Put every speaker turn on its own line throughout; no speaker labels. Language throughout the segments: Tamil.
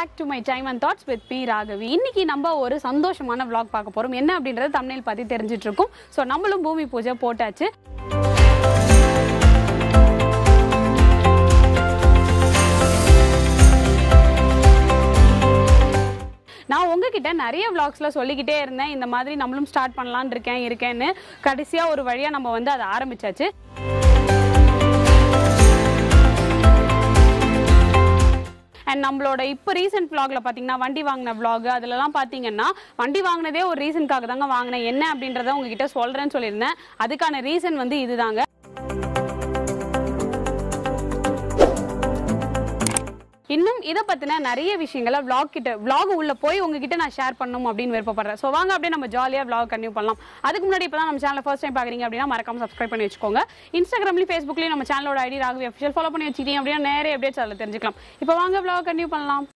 back to my time and thoughts with P Raghavi இன்னைக்கு நம்ம ஒரு சந்தோஷமான vlog பார்க்க போறோம் என்ன அப்படின்றது தமிழில் பார்த்து தெரிஞ்சிட்டு இருக்கோம் ஸோ நம்மளும் பூமி பூஜை போட்டாச்சு நான் உங்ககிட்ட நிறைய vlogsல சொல்லிக்கிட்டே இருந்தேன் இந்த மாதிரி நம்மளும் ஸ்டார்ட் பண்ணலான்னு இருக்கேன் இருக்கேன்னு கடைசியா ஒரு வழியா நம்ம வந்து அதை ஆரம்பிச்சாச்சு அண்ட் நம்மளோட இப்போ ரீசெண்ட் vlogல பார்த்தீங்கன்னா வண்டி வாங்கின vlog அதுலலாம் பார்த்தீங்கன்னா வண்டி வாங்கினதே ஒரு ரீசனுக்காக தாங்க வாங்கினேன் என்ன அப்படின்றத உங்ககிட்ட சொல்கிறேன்னு சொல்லியிருந்தேன் அதுக்கான ரீசன் வந்து இதுதாங்க இன்னும் இதை பற்றின நிறைய விஷயங்களை vlog கிட்ட vlog உள்ள போய் உங்ககிட்ட நான் ஷேர் பண்ணணும் அப்படின்னு விருப்பப்படுறேன் ஸோ வாங்க அப்படியே நம்ம ஜாலியாக vlog கண்டினியூ பண்ணலாம் அதுக்கு முன்னாடி இப்போ தான் நம்ம சேனலை ஃபர்ஸ்ட் டைம் பார்க்குறீங்க அப்படின்னா மறக்காம சப்ஸ்கிரைப் பண்ணி வச்சுக்கோங்க இன்ஸ்டாகிராம்லையும் ஃபேஸ்புக்லையும் நம்ம சேனலோட ஐடி ராகவி அஃபிஷியல் ஃபாலோ பண்ணி வச்சுக்கிட்டீங்க அப்படின்னா நேரே அப்படியே அதில் தெரிஞ்சுக்கலாம் இப்போ வாங்க vlog கண்டினியூ பண்ணலாம்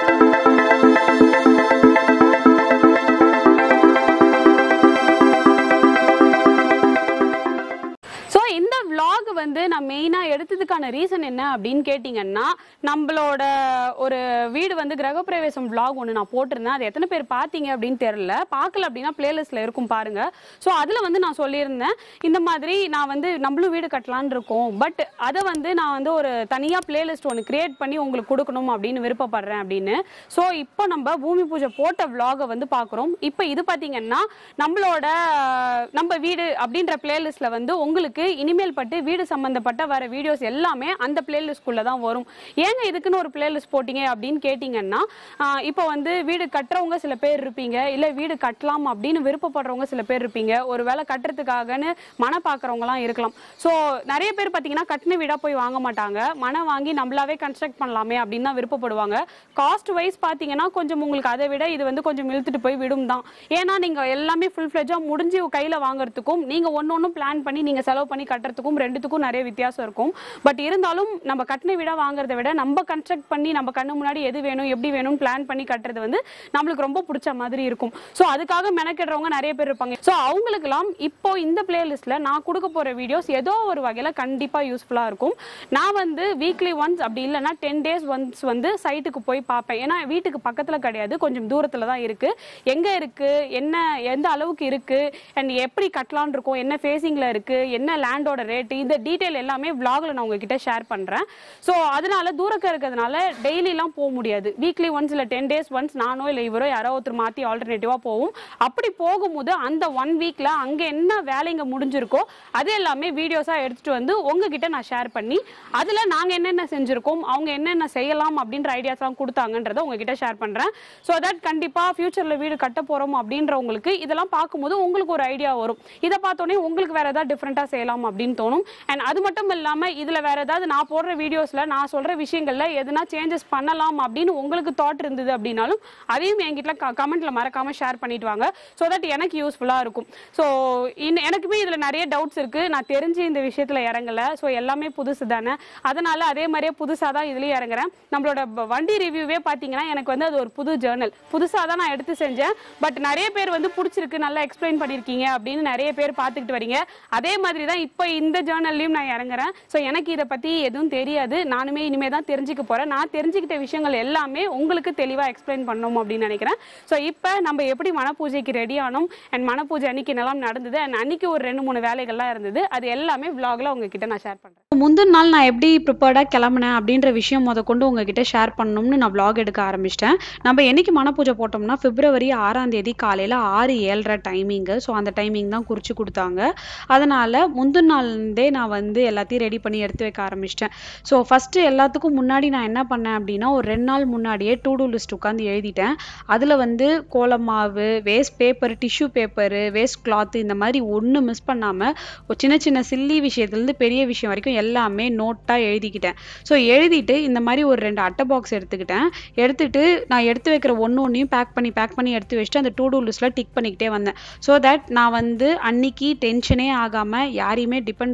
ஸோ இந்த vlog வந்து நான் மெயினாக எடுத்ததுக்கான ரீசன் என்ன அப்படின்னு கேட்டிங்கன்னா நம்மளோட ஒரு வீடு வந்து கிரகப்பிரவேசம் vlog ஒன்று நான் போட்டிருந்தேன் அது எத்தனை பேர் பார்த்தீங்க அப்படின்னு தெரியல பார்க்கல அப்படின்னா பிளேலிஸ்ட்டில் இருக்கும் பாருங்க ஸோ அதில் வந்து நான் சொல்லியிருந்தேன் இந்த மாதிரி நான் வந்து நம்மளும் வீடு கட்டலான்னு இருக்கோம் பட் அதை வந்து நான் வந்து ஒரு தனியாக பிளேலிஸ்ட் ஒன்று கிரியேட் பண்ணி உங்களுக்கு கொடுக்கணும் அப்படின்னு விருப்பப்படுறேன் அப்படின்னு ஸோ இப்போ நம்ம பூமி பூஜை போட்ட vlog-அ வந்து பார்க்குறோம் இப்போ இது பார்த்தீங்கன்னா நம்மளோட நம்ம வீடு அப்படின்ற பிளேலிஸ்ட்ல வந்து உங்களுக்கு இனிமேல் பட்டு வீடு சம்பந்தப்பட்ட வர வீடியோஸ் எல்லாமே அந்த பிளேலிஸ்ட்குள்ள தான் வரும் ஏங்க இதுக்குன்னு ஒரு பிளேலிஸ்ட் போட்டீங்க அப்படின்னு கேட்டிங்கன்னா ஆஹ் இப்போ வந்து வீடு கட்டுறவங்க சில பேர் இருப்பீங்க இல்ல வீடு கட்டலாம் அப்படின்னு விருப்பப்படுறவங்க சில பேர் இருப்பீங்க ஒரு வேலை கட்டுறதுக்காகன்னு மன பார்க்குறவங்களாம் இருக்கலாம் ஸோ நிறைய பேர் பார்த்தீங்கன்னா கட்டின வீடா போய் வாங்க மாட்டாங்க மனம் வாங்கி நம்மளாவே கன்ஸ்ட்ரக்ட் பண்ணலாமே அப்படின்னு தான் விருப்பப்படுவாங்க காஸ்ட் வைஸ் பார்த்தீங்கன்னா கொஞ்சம் உங்களுக்கு அதை விட இது வந்து கொஞ்சம் இழுத்துட்டு போய் விடும் தான் ஏன்னா நீங்க எல்லாமே ஃபுல் ஃப்ளெஜாக முடிஞ்சு கையில வாங்குறதுக்கும் நீங்க ஒன்று ஒன்றும் பிளான் பண்ணி நீங்க செலவு பண்ணி கட்டுறதுக்கும் ரெண்டுத்துக்கும் நிறைய வித்தியாசம் இருக்கும் பட் இருந்தாலும் நம்ம கட்டின வீடா வாங்குறதை விட நம்ம கன்ஸ்ட்ரக்ட் பண்ணி நம்ம கண்ணு முன்னாடி எது வேணும் எப்படி வேணும்னு பிளான் பண்ணி கட்டுறது வந்து நம்மளுக்கு ரொம்ப பிடிச்ச மாதிரி இருக்கும் ஸோ அதுக்காக மெனக்கிடுறவங்க நிறைய பேர் இருப்பாங்க ஸோ அவங்களுக்கெல்லாம் இப்போ இந்த பிளேலிஸ்ட்ல நான் கொடுக்க போற வீடியோஸ் ஏதோ ஒரு வகையில கண்டிப்பா யூஸ்ஃபுல்லா இருக்கும் நான் வந்து வீக்லி ஒன்ஸ் அப்படி இல்லைன்னா டென் டேஸ் ஒன்ஸ் வந்து சைட்டுக்கு போய் பார்ப்பேன் ஏன்னா வீட்டுக்கு பக்கத்துல கிடையாது கொஞ்சம் தூரத்துல தான் இருக்கு எங்க இருக்கு என்ன எந்த அளவுக்கு இருக்கு அண்ட் எப்படி கட்டலாம்னு இருக்கும் என்ன ஃபேஸிங்ல இருக்கு என்ன லேண்டோட ரேட் இந்த டீடைல் எல்லாமே vlogல நான் உங்ககிட்ட ஷேர் பண்றேன் ஸோ அதனால தூரக்க இருக்கிறதுனால டெய்லிலாம் போக முடியாது வீக்லி ஒன்ஸ் இல்லை டென் டேஸ் ஒன்ஸ் நானோ இல்லை இவரோ யாரோ ஒருத்தர் மாற்றி ஆல்டர்னேட்டிவாக போகும் அப்படி போகும்போது அந்த ஒன் வீக்கில் அங்கே என்ன வேலைங்க முடிஞ்சிருக்கோ அது எல்லாமே வீடியோஸாக எடுத்துகிட்டு வந்து உங்ககிட்ட நான் ஷேர் பண்ணி அதில் நாங்கள் என்னென்ன செஞ்சுருக்கோம் அவங்க என்னென்ன செய்யலாம் அப்படின்ற ஐடியாஸ்லாம் கொடுத்தாங்கன்றதை உங்ககிட்ட ஷேர் பண்ணுறேன் ஸோ தட் கண்டிப்பாக ஃப்யூச்சரில் வீடு கட்ட போகிறோம் அப்படின்றவங்களுக்கு இதெல்லாம் பார்க்கும்போது உங்களுக்கு ஒரு ஐடியா வரும் இதை பார்த்தோன்னே உங்களுக்கு வேறு ஏதாவது டிஃப்ரெண்ட்டாக செய்யலாம் அப்படின்னு தோணும் அண்ட் அது மட்டும் இல்லாமல் இதில் வேறு ஏதாவது நான் போடுற வீடியோஸில் நான் சொல்கிற விஷயங்களில் எதுனா சேஞ்சஸ் பண்ணலாம் அப்படின்னு உங்களுக்கு தாட் இருந்தது அப்படின்னாலும் அதையும் என்கிட்ட கமெண்ட்டில் மறக்காமல் ஷேர் பண்ணிட்டு வாங்க ஸோ தட் எனக்கு யூஸ்ஃபுல்லாக இருக்கும் ஸோ இன்னும் எனக்குமே இதில் நிறைய டவுட்ஸ் இருக்குது நான் தெரிஞ்சு இந்த விஷயத்தில் இறங்கலை ஸோ எல்லாமே புதுசு தானே அதனால் அதே மாதிரியே புதுசாக தான் இதுலேயும் இறங்குறேன் நம்மளோட ப- வண்டி ரிவ்யூவே பார்த்தீங்கன்னா எனக்கு வந்து அது ஒரு புது ஜேர்னல் புதுசாக தான் நான் எடுத்து செஞ்சேன் பட் நிறைய பேர் வந்து பிடிச்சிருக்கு நல்லா எக்ஸ்பிளைன் பண்ணியிருக்கீங்க அப்படின்னு நிறைய பேர் பார்த்துக்கிட்டு வரீங்க அதே மாதிரி தான் இப்போ இந்த ஜேர்னல்லையும் நான் இறங்குறேன் ஸோ எனக்கு இதை பற்றி எதுவும் தெரியாது நானுமே இனிமேல் தான் தெரிஞ்சுக்க போகிறேன் நான் தெரிஞ்சுக்கிட்ட விஷயங்கள் எல்லாமே உங்களுக்கு தெளிவாக எக்ஸ்பிளைன் பண்ணணும் அப்படின்னு நினைக்கிறேன் ஸோ இப்போ நம்ம எப்படி மனப்பூஜைக்கு ரெடி ஆனோம் அண்ட் மனப்பூஜை அன்னைக்கு என்னெல்லாம் நடந்தது அண்ட் அன்னைக்கு ஒரு ரெண்டு மூணு வேலைகள்லாம் இருந்தது அது எல்லாமே vlogல உங்ககிட்ட நான் ஷேர் பண்ணுறேன்
முந்தின நாள் நான் எப்படி ப்ரிப்பேர்டாக கிளம்புனேன் அப்படின்ற விஷயம் முத கொண்டு உங்ககிட்ட ஷேர் பண்ணணும்னு நான் vlog எடுக்க ஆரம்பிச்சிட்டேன் நம்ம என்னைக்கு மனப்பூஜை போட்டோம்னா பிப்ரவரி ஆறாம் தேதி காலையில் ஆறு ஏழரை டைமிங்கு ஸோ அந்த டைமிங் தான் குறித்து கொடுத்தாங்க அதனால் முந்தின நாள்ந்தே நான் வந்து எல்லாத்தையும் ரெடி பண்ணி எடுத்து வைக்க ஆரம்பிச்சிட்டேன் ஸோ ஃபஸ்ட்டு எல்லாத்துக்கும் முன்னாடி நான் என்ன பண்ணேன் அப்படின்னா ஒரு ரெண்டு நாள் முன்னாடியே டூ டூ லிஸ்ட் உட்காந்து எழுதிட்டேன் அதில் வந்து கோலம் மாவு waste paper tissue paper waste cloth இந்த மாதிரி ஒன்று மிஸ் பண்ணாமல் ஒரு சின்ன சின்ன சில்லி விஷயத்துலேருந்து பெரிய விஷயம் வரைக்கும் எல்லாமே நோட்டாக எழுதிக்கிட்டேன் ஸோ எழுதிட்டு இந்த மாதிரி ஒரு ரெண்டு அட்டை பாக்ஸ் எடுத்துக்கிட்டேன் எடுத்துட்டு நான் எடுத்து வைக்கிற ஒன்று ஒன்றையும் பேக் பண்ணி பேக் பண்ணி எடுத்து வச்சுட்டு அந்த டூ டூ லிஸ்ட்டில் டிக் பண்ணிக்கிட்டே வந்தேன் ஸோ தட் நான் வந்து அன்னைக்கு டென்ஷனே ஆகாமல் யாரையுமே டிபெண்ட் பண்ணாமல்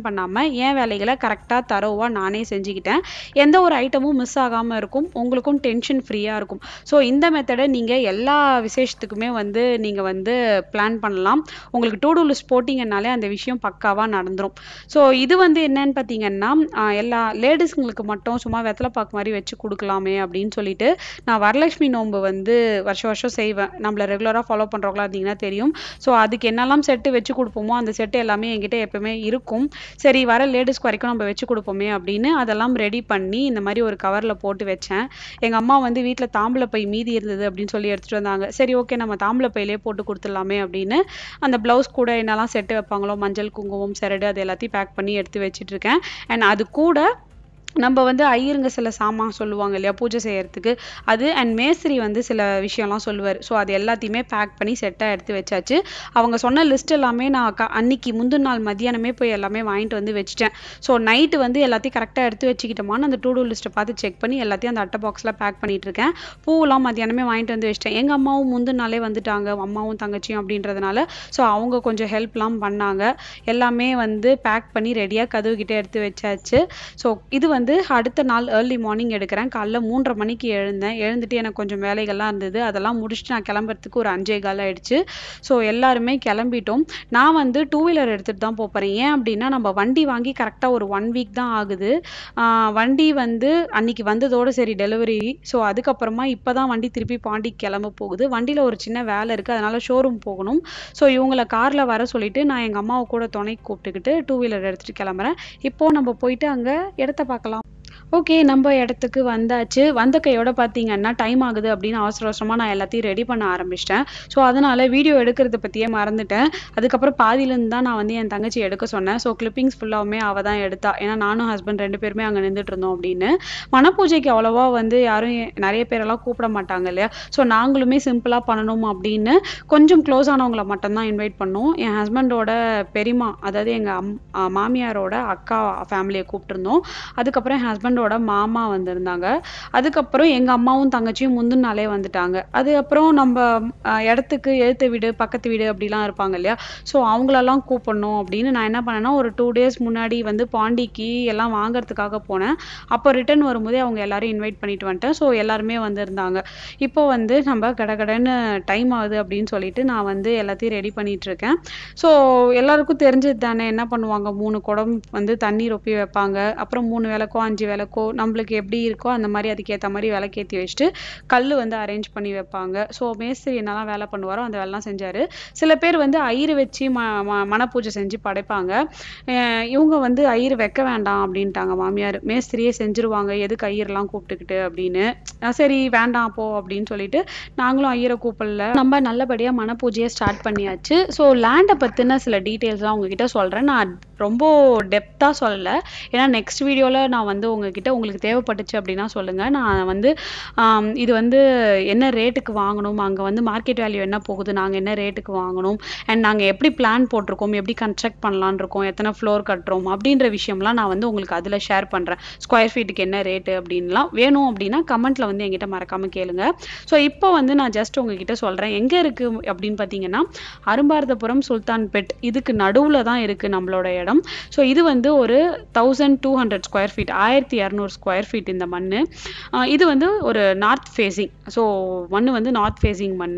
இல்லாமல் என் வேலைகளை கரெக்டாக தரோவாக நானே செஞ்சுக்கிட்டேன் எந்த ஒரு ஐட்டமும் மிஸ் ஆகாமல் இருக்கும் உங்களுக்கும் டென்ஷன் ஃப்ரீயாக இருக்கும் ஸோ இந்த மெத்தடை நீங்கள் எல்லா விசேஷத்துக்குமே வந்து நீங்கள் வந்து பிளான் பண்ணலாம் உங்களுக்கு டூ டூ லிஸ்ட் போட்டிங்கனாலே அந்த விஷயம் பக்காவாக நடந்துரும் ஸோ இது வந்து என்னன்னு பார்த்தீங்கன்னா ஆஹ் எல்லா லேடிஸ்ங்களுக்கு மட்டும் சும்மா வெத்தலை பாக்கு மாதிரி வச்சு கொடுக்கலாமே அப்படின்னு சொல்லிட்டு நான் வரலட்சுமி நோன்பு வந்து வருஷம் வருஷம் செய்வேன் நம்மள ரெகுலராக ஃபாலோ பண்ணுறவங்களா இருந்தீங்கன்னா தெரியும் ஸோ அதுக்கு என்னெல்லாம் செட்டு வச்சு கொடுப்போமோ அந்த செட்டு எல்லாமே என்கிட்ட எப்பவுமே இருக்கும் சரி வர லேடிஸ்க்கு வரைக்கும் நம்ம வச்சு கொடுப்போமே அப்படின்னு அதெல்லாம் ரெடி பண்ணி இந்த மாதிரி ஒரு கவரில் போட்டு வச்சேன் எங்கள் அம்மா வந்து வீட்டில் தாம்பூல பை மீதி இருந்தது அப்படின்னு சொல்லி எடுத்துகிட்டு வந்தாங்க சரி ஓகே நம்ம தாம்பூல பையிலே போட்டு கொடுத்துடலாமே அப்படின்னு அந்த ப்ளவுஸ் கூட என்னெல்லாம் செட்டு வைப்பாங்களோ மஞ்சள் குங்குமம் சரடு அது எல்லாத்தையும் பேக் பண்ணி எடுத்து வச்சிட்டு இருக்கேன் அண்ட் அது கூட நம்ம வந்து ஐயருங்க சில சாமான் சொல்லுவாங்க இல்லையா பூஜை செய்யறதுக்கு அது அண்ட் மேஸ்திரி வந்து சில விஷயம்லாம் சொல்லுவார் ஸோ அது எல்லாத்தையுமே பேக் பண்ணி செட்டாக எடுத்து வச்சாச்சு அவங்க சொன்ன லிஸ்ட் எல்லாமே நான் க அன்னைக்கு முந்தின நாள் மதியானமே போய் எல்லாமே வாங்கிட்டு வந்து வச்சுட்டேன் ஸோ நைட்டு வந்து எல்லாத்தையும் கரெக்டாக எடுத்து வச்சுக்கிட்டோமான்னு அந்த டூ டூ லிஸ்ட்டை பார்த்து செக் பண்ணி எல்லாத்தையும் அந்த அட்டை பாக்ஸில் பேக் பண்ணிட்டு இருக்கேன் பூவெல்லாம் மதியானமே வாங்கிட்டு வந்து வச்சிட்டேன் எங்கள் அம்மாவும் முந்தின நாளே வந்துட்டாங்க அம்மாவும் தங்கச்சியும் அப்படின்றதுனால ஸோ அவங்க கொஞ்சம் ஹெல்ப்லாம் பண்ணாங்க எல்லாமே வந்து பேக் பண்ணி ரெடியாக கதவுகிட்ட எடுத்து வச்சாச்சு ஸோ இது வந்து அடுத்த நாள் ஏர்லி மார்னிங் எடுக்கிறேன் காலைல மூன்றரை மணிக்கு எழுந்தேன் எழுந்துட்டு எனக்கு கொஞ்சம் வேலைகள்லாம் இருந்தது அதெல்லாம் முடிச்சுட்டு நான் கிளம்புறதுக்கு ஒரு அஞ்சே கால் ஆயிடுச்சு ஸோ எல்லாருமே கிளம்பிட்டோம் நான் வந்து டூ வீலர் எடுத்துகிட்டு தான் போகிறேன் ஏன் அப்படின்னா நம்ம வண்டி வாங்கி கரெக்டாக ஒரு ஒன் வீக் தான் ஆகுது ஆஹ் வண்டி வந்து அன்னைக்கு வந்ததோட சரி டெலிவரி ஸோ அதுக்கப்புறமா இப்போ தான் வண்டி திருப்பி பாண்டி கிளம்ப போகுது வண்டியில் ஒரு சின்ன வேலை இருக்குது அதனால ஷோரூம் போகணும் ஸோ இவங்களை காரில் வர சொல்லிட்டு நான் எங்கள் அம்மாவை கூட துணைக்கு கூப்பிட்டுக்கிட்டு டூ வீலர் எடுத்துகிட்டு கிளம்புறேன் இப்போ நம்ம போயிட்டு அங்கே இடத்த பார்க்கலாம் ஓகே நம்ம இடத்துக்கு வந்தாச்சு வந்த கையோட பார்த்தீங்கன்னா டைம் ஆகுது அப்படின்னு அவசர அவசரமாக நான் எல்லாத்தையும் ரெடி பண்ண ஆரம்பிச்சிட்டேன் ஸோ அதனால வீடியோ எடுக்கிறத பற்றியே மறந்துட்டேன் அதுக்கப்புறம் பாதியிலேருந்து தான் நான் வந்து என் தங்கச்சி எடுக்க சொன்னேன் ஸோ கிளிப்பிங்ஸ் ஃபுல்லாவுமே அவள் தான் எடுத்தா ஏன்னா நானும் ஹஸ்பண்ட் ரெண்டு பேருமே அங்கே நின்றுட்டு இருந்தோம் அப்படின்னு மனப்பூஜைக்கு அவ்வளோவா வந்து யாரும் எ- நிறைய பேரெல்லாம் கூப்பிட மாட்டாங்க இல்லையா ஸோ நாங்களுமே சிம்பிளாக பண்ணணும் அப்படின்னு கொஞ்சம் க்ளோஸ் ஆனவங்களை மட்டும்தான் இன்வைட் பண்ணோம் என் ஹஸ்பண்டோட பெரியம்மா அதாவது எங்கள் அம் ஆ, மாமியாரோட அக்கா ஃபேமிலியை கூப்பிட்டுருந்தோம் அதுக்கப்புறம் என் ஹஸ்பண்டோட மாமா வந்திருந்தாங்க அதுக்கப்புறம் எங்கள் அம்மாவும் தங்கச்சியும் முந்தின நாளே வந்துட்டாங்க அதுக்கப்புறம் நம்ம ஆ, இடத்துக்கு எழுத்த வீடு பக்கத்து வீடு அப்படிலாம் இருப்பாங்க இல்லையா ஸோ அவங்களெல்லாம் கூப்பிடணும் அப்படின்னு நான் என்ன பண்ணேன்னா ஒரு டூ டேஸ் முன்னாடி வந்து பாண்டிக்கு எல்லாம் வாங்குறதுக்காக போனேன் அப்போ ரிட்டர்ன் வரும்போதே அவங்க எல்லாரையும் இன்வைட் பண்ணிட்டு வந்துட்டேன் ஸோ எல்லாருமே வந்திருந்தாங்க இப்போ வந்து நம்ம கடகடன்னு டைம் ஆகுது அப்படின்னு சொல்லிட்டு நான் வந்து எல்லாத்தையும் ரெடி பண்ணிட்டு இருக்கேன் ஸோ எல்லாருக்கும் தெரிஞ்சது தானே என்ன பண்ணுவாங்க மூணு குடம் வந்து தண்ணி ரொப்பி வைப்பாங்க அப்புறம் மூணு விளக்கோ அஞ்சு விளக்கோ நம்மளுக்கு எப்படி இருக்கோ அந்த மாதிரி அதுக்கேற்ற மாதிரி விளக்கேற்றி வச்சுட்டு கல் வந்து அரேஞ்ச் பண்ணி வைப்பாங்க ஸோ மேஸ்திரி என்னெல்லாம் வேலை பண்ணுவாரோ அந்த வேலைலாம் செஞ்சாரு சில பேர் வந்து ஐயரு வச்சு ம ம- மணப்பூஜை செஞ்சு படைப்பாங்க அஹ் இவங்க வந்து ஐயர் வைக்க வேண்டாம் அப்படின்ட்டாங்க மாமியார் மேஸ்திரியே செஞ்சுருவாங்க எதுக்கு ஐயர்லாம் கூப்பிட்டுக்கிட்டு அப்படின்னு அஹ் சரி வேண்டாம் போ அப்படின்னு சொல்லிட்டு நாங்களும் ஐயரை கூப்பிடல நம்ம நல்லபடியா மணப்பூஜையை ஸ்டார்ட் பண்ணியாச்சு ஸோ லேண்டை பத்தின சில டீட்டெயில்ஸ்லாம் உங்ககிட்ட சொல்றேன் நான் ரொம்ப டெப்தா சொல்லல ஏன்னா நெக்ஸ்ட் வீடியோல நான் வந்து உங்ககிட்ட உங்களுக்கு தேவைப்பட்டுச்சு அப்படின்னா சொல்லுங்க நான் வந்து ஆம், இது வந்து என்ன ரேட்டுக்கு வாங்கணும் அங்க வந்து மார்க்கெட் வேல்யூ என்ன போகுது நாங்க என்ன ரேட்டுக்கு வாங்கணும் அண்ட் நாங்க எப்படி பிளான் போட்டிருக்கோம் எப்படி கன்ஸ்ட்ரக்ட் பண்ணலாம்னு இருக்கோம் எத்தனை ஃப்ளோர் கட்டுறோம் அப்படின்ற விஷயம்லாம் நான் வந்து உங்களுக்கு அதுல ஷேர் பண்றேன் ஸ்கொயர் ஃபீட்டுக்கு என்ன ரேட்டு அப்படின்லாம் வேணும் அப்படின்னா கமெண்ட்ல வந்து என்கிட்ட மறக்காம கேளுங்க ஸோ இப்போ வந்து நான் ஜஸ்ட் உங்ககிட்ட சொல்றேன் எங்க இருக்கு அப்படின்னு பார்த்தீங்கன்னா அரும்பார்த்தபுரம் சுல்தான் பெட் இதுக்கு நடுவுல தான் இருக்கு நம்மளோட இடம் ஸோ இது வந்து ஒரு thousand two hundred square feet ஆயிரத்தி இரநூறு ஸ்கொயர் ஃபீட் இந்த மண் இது வந்து ஒரு நார்த் ஃபேஸிங் ஸோ மண் வந்து நார்த் ஃபேஸிங் மண்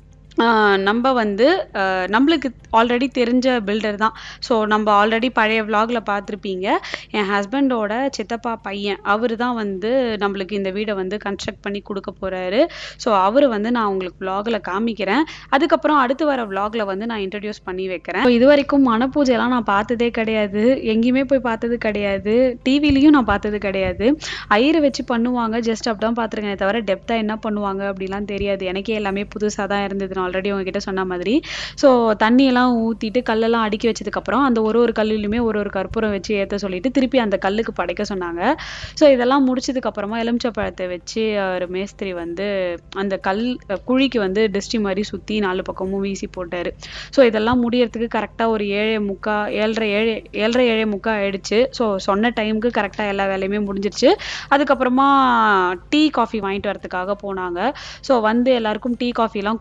ஆஹ் நம்ம வந்து ஆஹ் நம்மளுக்கு ஆல்ரெடி தெரிஞ்ச பில்டர் தான் ஸோ நம்ம ஆல்ரெடி பழைய vlogல பார்த்துருப்பீங்க என் ஹஸ்பண்டோட சித்தப்பா பையன் அவர் தான் வந்து நம்மளுக்கு இந்த வீடை வந்து கன்ஸ்ட்ரக்ட் பண்ணி கொடுக்க போறாரு ஸோ அவர் வந்து நான் உங்களுக்கு vlogல காமிக்கிறேன் அதுக்கப்புறம் அடுத்து வர vlogல வந்து நான் இன்ட்ரடியூஸ் பண்ணி வைக்கிறேன் So, இது வரைக்கும் மனப்பூஜைலாம் நான் பார்த்ததே கிடையாது எங்கேயுமே போய் பார்த்தது கிடையாது டிவிலையும் நான் பார்த்தது கிடையாது ஐயரை வச்சு பண்ணுவாங்க ஜஸ்ட் அப்படிதான் பார்த்துருக்கேனே தவிர டெப்தா என்ன பண்ணுவாங்க அப்படிலாம் தெரியாது எனக்கே எல்லாமே புதுசா தான் இருந்தது நான் ஆல்ரெடி உங்ககிட்ட சொன்ன மாதிரி ஸோ தண்ணியெல்லாம் ஊத்திட்டு கல்லெல்லாம் அடுக்கி வச்சதுக்கப்புறம் அந்த ஒரு ஒரு கல்லுலையுமே ஒரு ஒரு கற்பூரம் வச்சு ஏத்த சொல்லிட்டு திருப்பி அந்த கல்லுக்கு படைக்க சொன்னாங்க ஸோ இதெல்லாம் முடிச்சதுக்கு அப்புறமா எலுமிச்சப்பழத்தை வச்சு அவர் மேஸ்திரி வந்து அந்த கல் அஹ் குழிக்கு வந்து டிஸ்டி மாதிரி சுத்தி நாலு பக்கமும் வீசி போட்டாரு ஸோ இதெல்லாம் முடியறதுக்கு கரெக்டா ஒரு ஏழே முக்கா ஏழரை ஏழு ஏழரை ஏழே முக்கா ஆயிடுச்சு ஸோ சொன்ன டைமுக்கு கரெக்டா எல்லா வேலையுமே முடிஞ்சிருச்சு அதுக்கப்புறமா டீ காஃபி வாங்கிட்டு வரதுக்காக போனாங்க ஸோ வந்து எல்லாருக்கும் டீ காஃபிலாம் கொடுத்துட்டு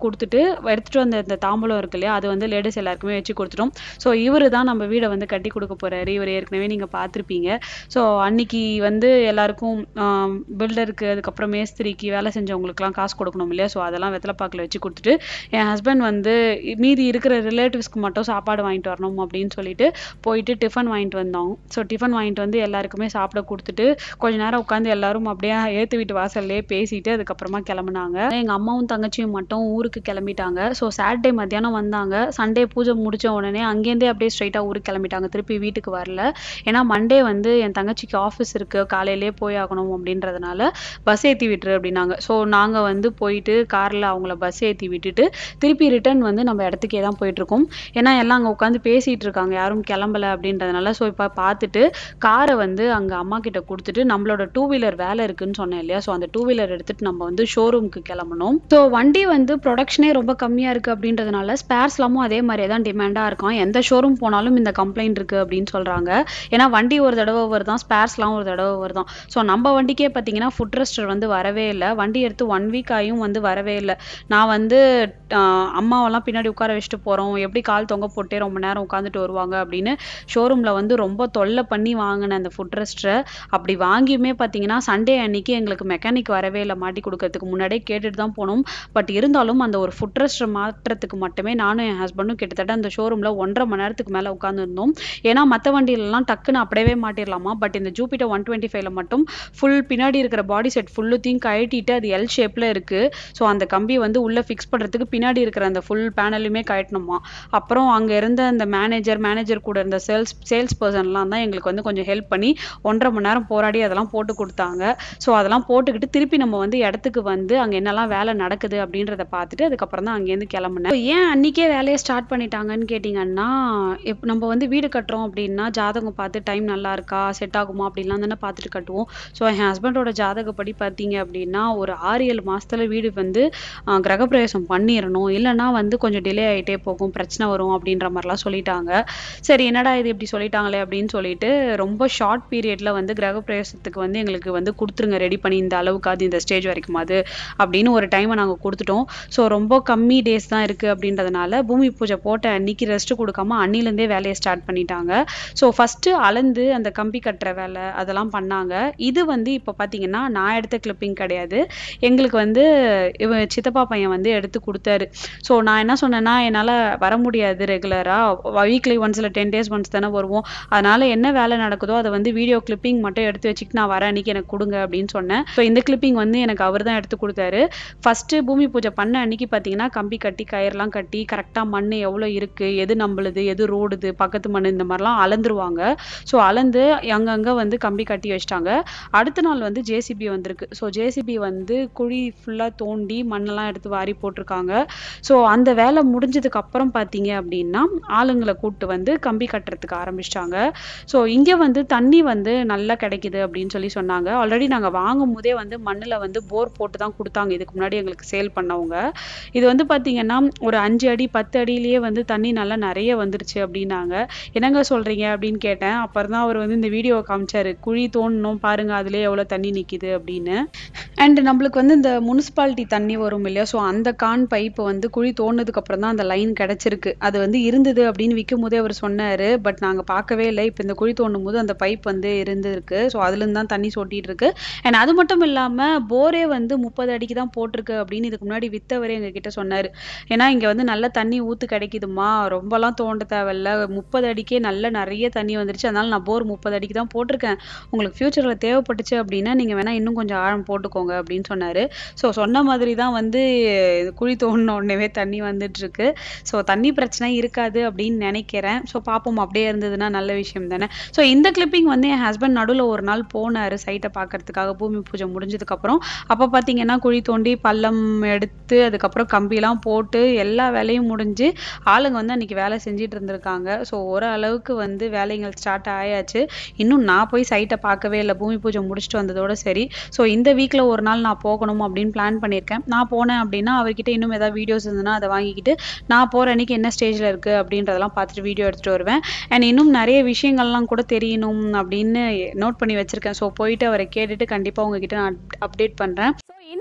எடுத்துட்டு வந்த இந்த தாம்பூலம் இருக்கு இல்லையா அது வந்து லேடிஸ் எல்லாருக்குமே வச்சு கொடுத்துட்டோம் ஸோ இவரு தான் நம்ம வீடை வந்து கட்டி கொடுக்க போறாரு இவர் ஏற்கனவே நீங்க பார்த்திருப்பீங்க ஸோ அன்னைக்கு வந்து எல்லாருக்கும் பில்டருக்கு அதுக்கப்புறம் மேஸ்திரிக்கு வேலை செஞ்சவங்களுக்குலாம் காசு கொடுக்கணும் இல்லையா ஸோ அதெல்லாம் வெத்தலைப்பாக்கில் வச்சு கொடுத்துட்டு என் ஹஸ்பண்ட் வந்து மீதி இருக்கிற ரிலேட்டிவ்ஸ்க்கு மட்டும் சாப்பாடு வாங்கிட்டு வரணும் அப்படின்னு சொல்லிட்டு போயிட்டு டிஃபன் வாங்கிட்டு வந்தோம் ஸோ டிஃபன் வாங்கிட்டு வந்து எல்லாருக்குமே சாப்பிட கொடுத்துட்டு கொஞ்ச நேரம் உட்காந்து எல்லாரும் அப்படியே ஏத்து வீட்டு வாசல்லே பேசிட்டு அதுக்கப்புறமா கிளம்புனாங்க எங்க அம்மாவும் தங்கச்சியும் மட்டும் ஊருக்கு கிளம்பிட்டாங்க ஸோ சாட்டர்டே மத்தியானம் வந்தாங்க சண்டே பூஜை முடிச்ச உடனே அங்கேருந்தே அப்படியே ஸ்ட்ரைட்டா ஊருக்கு கிளம்பிட்டாங்க திருப்பி வீட்டுக்கு வரல ஏன்னா மண்டே வந்து என் தங்கச்சிக்கு ஆஃபீஸ் இருக்கு காலையிலேயே போய் ஆகணும் அப்படின்றதுனால பஸ் ஏத்தி விட்டுரு அப்படின்னாங்க ஸோ நாங்க வந்து போயிட்டு கார்ல அவங்கள பஸ் ஏத்தி விட்டுட்டு திருப்பி ரிட்டர்ன் வந்து நம்ம இடத்துக்கே தான் போயிட்டு இருக்கோம் ஏன்னா எல்லாம் அங்க உட்காந்து பேசிட்டு இருக்காங்க யாரும் கிளம்பல அப்படின்றதுனால ஸோ இப்போ பார்த்துட்டு காரை வந்து அங்க அம்மா கிட்ட கொடுத்துட்டு நம்மளோட டூ வீலர் வேலை இருக்குன்னு சொன்னேன் இல்லையா ஸோ அந்த டூ வீலர் எடுத்துட்டு நம்ம வந்து ஷோரூம்க்கு கிளம்பணும் ஸோ வண்டி வந்து ப்ரொடக்ஷனே ரொம்ப கம்மியா இருக்கு அப்படின்றதுனால ஸ்பேர்ஸ்லாமும் அதே மாதிரியே தான் டிமாண்டா இருக்கும் எந்த ஷோரூம் போனாலும் இந்த கம்ப்ளைண்ட் இருக்கு அப்படின்னு சொல்றாங்க ஏன்னா வண்டி ஒரு தடவை வருதான் ஸ்பேர்ஸ்லாம் ஒரு தடவை வருதான் ஸோ நம்ம வண்டிக்கே பார்த்தீங்கன்னா ஃபுட் ரெஸ்டர் வந்து வரவே இல்லை வண்டி எடுத்து ஒன் வீக் ஆயும் வந்து வரவே இல்லை நான் வந்து ஆஹ் அம்மாவெல்லாம் பின்னாடி உட்கார வச்சுட்டு போறோம் எப்படி கால் தொங்க போட்டே ரொம்ப நேரம் உட்காந்துட்டு வருவாங்க அப்படின்னு ஷோரூம்ல வந்து ரொம்ப தொல்லை பண்ணி வாங்கினேன் அந்த ஃபுட் ரெஸ்டரை அப்படி வாங்கியுமே பார்த்தீங்கன்னா சண்டே அன்னைக்கு எங்களுக்கு மெக்கானிக் வரவே இல்லை மாட்டி கொடுக்கறதுக்கு முன்னாடியே கேட்டுட்டு தான் போனோம் பட் இருந்தாலும் அந்த ஒரு ஃபுட் ரெஸ்டர் மாற்றுறதுக்கு மட்டுமே நானும் என் ஹஸ்பண்டும் கிட்டத்தட்ட அந்த ஷோரூம்ல ஒன்றரை மணி நேரத்துக்கு மேல உட்காந்துருந்தோம் ஏன்னா மற்ற வண்டியிலலாம் டக்குன்னு அப்படியே மாட்டிடலாமா பட் இந்த ஜூபிட்டர் ஒன் டுவெண்ட்டி ஃபைவ்ல மட்டும் ஃபுல் பின்னாடி இருக்கிற பாடி செட் ஃபுல்லுத்தையும் கழட்டிட்டு அது எல் ஷேப்ல இருக்கு ஸோ அந்த கம்பி வந்து உள்ள ஃபிக்ஸ் பண்றதுக்கு பின்னாடி இருக்கிற அந்த ஃபுல் பேனலுமே கழட்டணுமா அப்புறம் அங்க இருந்த அந்த மேனேஜர் மேனேஜர் கூட இருந்த சேல்ஸ் சேல்ஸ் பர்சன்லாம் தான் எங்களுக்கு வந்து கொஞ்சம் ஹெல்ப் பண்ணி ஒன்றரை மணி நேரம் போராடி அதெல்லாம் போட்டு கொடுத்தாங்க ஸோ அதெல்லாம் போட்டுக்கிட்டு திருப்பி நம்ம வந்து இடத்துக்கு வந்து அங்க என்னெல்லாம் வேலை நடக்குது அப்படின்றத பார்த்துட்டு அதுக்கப்புறம் தான் அங்கேருந்து கிளம்புனேன் So, ஏன் அன்னைக்கே வேலையை ஸ்டார்ட் பண்ணிட்டாங்கன்னு கேட்டிங்கன்னா இப்போ நம்ம வந்து வீடு கட்டுறோம் அப்படின்னா ஜாதகம் பார்த்து டைம் நல்லா இருக்கா செட் ஆகுமா அப்படிலாம் தானே பார்த்துட்டு கட்டுவோம் ஸோ என் ஹஸ்பண்டோட ஜாதகப்படி பார்த்தீங்க அப்படின்னா ஒரு ஆறு ஏழு மாசத்துல வீடு வந்து ஆஹ், கிரகப்பிரவேசம் பண்ணிடணும் இல்லைன்னா வந்து கொஞ்சம் டிலே ஆயிட்டே போகும் பிரச்சனை வரும் அப்படின்ற மாதிரிலாம் சொல்லிட்டாங்க சரி என்னடா இது இப்படி சொல்லிட்டாங்களே அப்படின்னு சொல்லிட்டு ரொம்ப ஷார்ட் பீரியட்ல வந்து கிரகப்பிரவேசத்துக்கு வந்து எங்களுக்கு வந்து கொடுத்துருங்க ரெடி பண்ணி இந்த அளவுக்காவது இந்த ஸ்டேஜ் வரைக்குமாது அப்படின்னு ஒரு டைமை நாங்கள் கொடுத்துட்டோம் ஸோ ரொம்ப கம்மி டேஸ் தான் இருக்கு அப்படின்றதுனால பூமி பூஜை போட்ட அன்னைக்கு ரெஸ்ட் கொடுக்காம அன்னிலேருந்தே வேலையை ஸ்டார்ட் பண்ணிட்டாங்க ஸோ ஃபர்ஸ்ட் அளந்து அந்த கம்பி கட்டுற வேலை அதெல்லாம் பண்ணாங்க இது வந்து இப்போ பார்த்தீங்கன்னா நான் எடுத்த கிளிப்பிங் கிடையாது எங்களுக்கு வந்து இவ சித்தப்பா பையன் வந்து எடுத்து கொடுத்தாரு ஸோ நான் என்ன சொன்னேன்னா என்னால் வர முடியாது ரெகுலராக வீக்லி ஒன்ஸ் இல்லை டென் டேஸ் ஒன்ஸ் தானே வருவோம் அதனால என்ன வேலை நடக்குதோ அதை வந்து வீடியோ கிளிப்பிங் மட்டும் எடுத்து வச்சுக்கிட்டு நான் வரேன் அன்னைக்கு எனக்கு கொடுங்க அப்படின்னு சொன்னேன் ஸோ இந்த கிளிப்பிங் வந்து எனக்கு அவர் தான் எடுத்து கொடுத்தாரு ஃபர்ஸ்ட் பூமி பூஜை பண்ண அன்னைக்கு பார்த்தீங்கன்னா கம்பி கட்டி கயிறுலாம் கட்டி கரெக்டாக மண் எவ்வளோ இருக்கு எது நம்மளுது எது ரோடுது பக்கத்து மண் இந்த மாதிரிலாம் அளந்துருவாங்க ஸோ அளந்து அங்கங்கே வந்து கம்பி கட்டி வச்சிட்டாங்க அடுத்த நாள் வந்து ஜேசிபி வந்திருக்கு ஸோ ஜேசிபி வந்து குழி ஃபுல்லாக தோண்டி மண்ணெல்லாம் எடுத்து வாரி போட்டிருக்காங்க ஸோ அந்த வேலை முடிஞ்சதுக்கு அப்புறம் பார்த்தீங்க அப்படின்னா ஆளுங்களை கூப்பிட்டு வந்து கம்பி கட்டுறதுக்கு ஆரம்பிச்சிட்டாங்க ஸோ இங்கே வந்து தண்ணி வந்து நல்லா கிடைக்குது அப்படின்னு சொல்லி சொன்னாங்க ஆல்ரெடி நாங்கள் வாங்கும் போதே வந்து மண்ணில் வந்து போர் போட்டு தான் கொடுத்தாங்க இதுக்கு முன்னாடி எங்களுக்கு சேல் பண்ணவங்க இது வந்து பார்த்தீங்கன்னா ஒரு அஞ்சு அடி பத்து அடியிலேயே வந்து தண்ணி நல்லா நிறைய வந்துருச்சு அப்படின்னாங்க என்னங்க சொல்றீங்க அப்படின்னு கேட்டேன் அப்புறம் தான் அவர் வந்து இந்த வீடியோவை காமிச்சாரு குழி தோண்டணும் பாருங்க அதுலயே எவ்வளவு தண்ணி நிக்குது அப்படின்னு அண்ட் நம்மளுக்கு வந்து இந்த முனிசிபாலிட்டி தண்ணி வரும் இல்லையா ஸோ அந்த கான் பைப் வந்து குழி தோண்டதுக்கு அப்புறம் தான் அந்த லைன் கிடைச்சிருக்கு அது வந்து இருந்தது அப்படின்னு விற்கும் போதே அவர் சொன்னாரு பட் நாங்க பார்க்கவே இல்லை இப்போ இந்த குழி தோண்டும் போது அந்த பைப் வந்து இருந்திருக்கு ஸோ அதுல இருந்து தான் தண்ணி சொட்டிட்டு இருக்கு அண்ட் அது மட்டும் இல்லாம போரே வந்து முப்பது அடிக்கு தான் போட்டிருக்கு அப்படின்னு இதுக்கு முன்னாடி வித்தவரே எங்க கிட்ட சொன்னாரு ஏன்னா இங்க வந்து நல்ல தண்ணி ஊத்து கிடைக்குதுமா ரொம்பலாம் தோண்ட தேவையில்ல முப்பது அடிக்கே நல்ல நிறைய தண்ணி வந்துருச்சு அதனால நான் போர் முப்பது அடிக்கு தான் போட்டிருக்கேன் உங்களுக்கு ஃபியூச்சர்ல தேவைப்பட்டுச்சு அப்படின்னா நீங்க வேணா இன்னும் கொஞ்சம் ஆழம் போட்டுக்கோங்க அப்படின்னு சொன்னாரு ஸோ சொன்ன மாதிரி தான் வந்து குழி தோண்டின உடனேவே தண்ணி வந்துட்டு இருக்கு ஸோ தண்ணி பிரச்சனை இருக்காது அப்படின்னு நினைக்கிறேன் ஸோ பார்ப்போம் அப்படியே இருந்ததுன்னா நல்ல விஷயம் தானே ஸோ இந்த கிளிப்பிங் வந்து என் ஹஸ்பண்ட் நடுவில் ஒரு நாள் போனாரு சைட்டை பார்க்கறதுக்காக பூமி பூஜை முடிஞ்சதுக்கு அப்புறம் அப்போ பார்த்தீங்கன்னா குழி தோண்டி பள்ளம் எடுத்து அதுக்கப்புறம் கம்பிலாம் போட்டு எல்லா வேலையும் முடிஞ்சு ஆளுங்க வந்து அன்னைக்கு வேலை செஞ்சுட்டு இருந்திருக்காங்க ஸோ ஓரளவுக்கு வந்து வேலைகள் ஸ்டார்ட் ஆயாச்சு இன்னும் நான் போய் சைட்டை பார்க்கவே இல்லை பூமி பூஜை முடிச்சுட்டு வந்ததோட சரி ஸோ இந்த வீக்ல ஒரு நாள் நான் போகணும் அப்படின்னு பிளான் பண்ணியிருக்கேன் நான் போனேன் அப்படின்னா அவர்கிட்ட இன்னும் ஏதாவது வீடியோஸ் இருந்ததுன்னா அதை வாங்கிக்கிட்டு நான் போற அன்னைக்கு என்ன ஸ்டேஜ்ல இருக்கு அப்படின்றதெல்லாம் பார்த்துட்டு வீடியோ எடுத்துட்டு வருவேன் அண்ட் இன்னும் நிறைய விஷயங்கள்லாம் கூட தெரியணும் அப்படின்னு நோட் பண்ணி வச்சிருக்கேன் ஸோ போயிட்டு அவரை கேட்டுட்டு கண்டிப்பா உங்ககிட்ட நான் அப்டேட் பண்றேன்
ஸோ இன்னைக்கு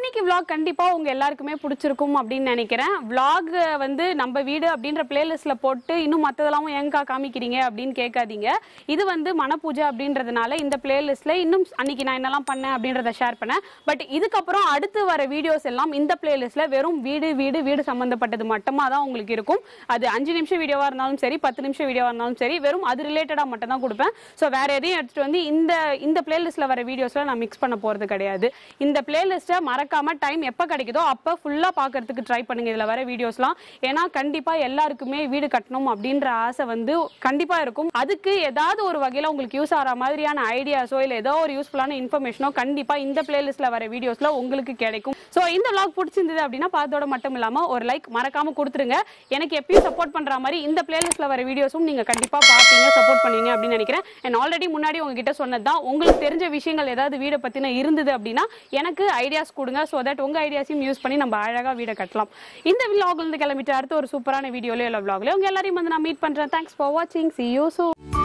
இன்னைக்கு vlog கண்டிப்பா உங்க எல்லாருக்குமே பிடிச்சிருக்கும் அப்படின்னு நினைக்கிறேன் vlog வந்து நம்ம வீடு அப்படின்ற பிளேலிஸ்ட்ல போட்டு இன்னும் மத்ததெல்லாம் ஏங்கா காமிக்கிறீங்க அப்படின்னு கேட்காதீங்க இது வந்து மனப்பூஜை அப்படின்றதுனால இந்த பிளேலிஸ்ட்ல இன்னும் அன்னைக்கு நான் என்னெல்லாம் பண்ணேன் அப்படின்றத ஷேர் பண்ணேன் பட் இதுக்கப்புறம் அடுத்து வர வீடியோஸ் எல்லாம் இந்த பிளேலிஸ்ட்ல வெறும் வீடு வீடு வீடு சம்பந்தப்பட்டது மட்டுமா தான் உங்களுக்கு இருக்கும் அது அஞ்சு நிமிஷம் வீடியோவா இருந்தாலும் சரி பத்து நிமிஷம் வீடியோவா இருந்தாலும் சரி வெறும் அது ரிலேட்டடா மட்டும் தான் கொடுப்பேன் ஸோ வேற எதையும் எடுத்துட்டு வந்து இந்த இந்த பிளேலிஸ்ட்ல வர வீடியோஸ்ல நான் மிக்ஸ் பண்ண போறது கிடையாது இந்த பிளேலிஸ்ட்டை மறக்காம டைம் எப்போ கிடைக்குதோ அப்போ ஃபுல்லா பார்க்கறதுக்கு ட்ரை பண்ணுங்க இதுல வர வீடியோஸ்லாம் ஏன்னா கண்டிப்பா எல்லாருக்குமே வீடு கட்டணும் அப்படின்ற ஆசை வந்து கண்டிப்பா இருக்கும் அதுக்கு ஏதாவது ஒரு வகையில உங்களுக்கு யூஸ் ஆகிற மாதிரியான ஐடியாஸோ இல்ல ஏதோ ஒரு யூஸ்ஃபுல்லான இன்ஃபர்மேஷனோ கண்டிப்பா இந்த பிளேலிஸ்ட்ல வர வீடியோஸ்ல உங்களுக்கு கிடைக்கும் ஸோ இந்த vlog பிடிச்சிருந்தது அப்படின்னா பார்த்தோட மட்டும் இல்லாம ஒரு லைக் மறக்காம கொடுத்துருங்க எனக்கு எப்பயும் சப்போர்ட் பண்ற மாதிரி இந்த பிளேலிஸ்ட்ல வர வீடியோஸும் நீங்க கண்டிப்பா பார்ப்பீங்க சப்போர்ட் பண்ணுவீங்க அப்படின்னு நினைக்கிறேன் அண்ட் ஆல்ரெடி முன்னாடி உங்ககிட்ட சொன்னதுதான் உங்களுக்கு தெரிஞ்ச விஷயங்கள் ஏதாவது வீடை பத்தின இருந்தது அப்படின்னா எனக்கு ஐடியாஸ் கொடுங்க ஸோ தட் உங்க ஐடியாஸையும் யூஸ் பண்ணி நம்ம அழகா வீடை கட்டலாம் இந்த vlogல இருந்து கிளம்பிட்டு அடுத்து ஒரு சூப்பரான வீடியோலயோ இல்லை vlogலயோ உங்க எல்லாரையும் வந்து நான் மீட் பண்றேன் தேங்க்ஸ் ஃபார் வாட்சிங் சி யூ சூ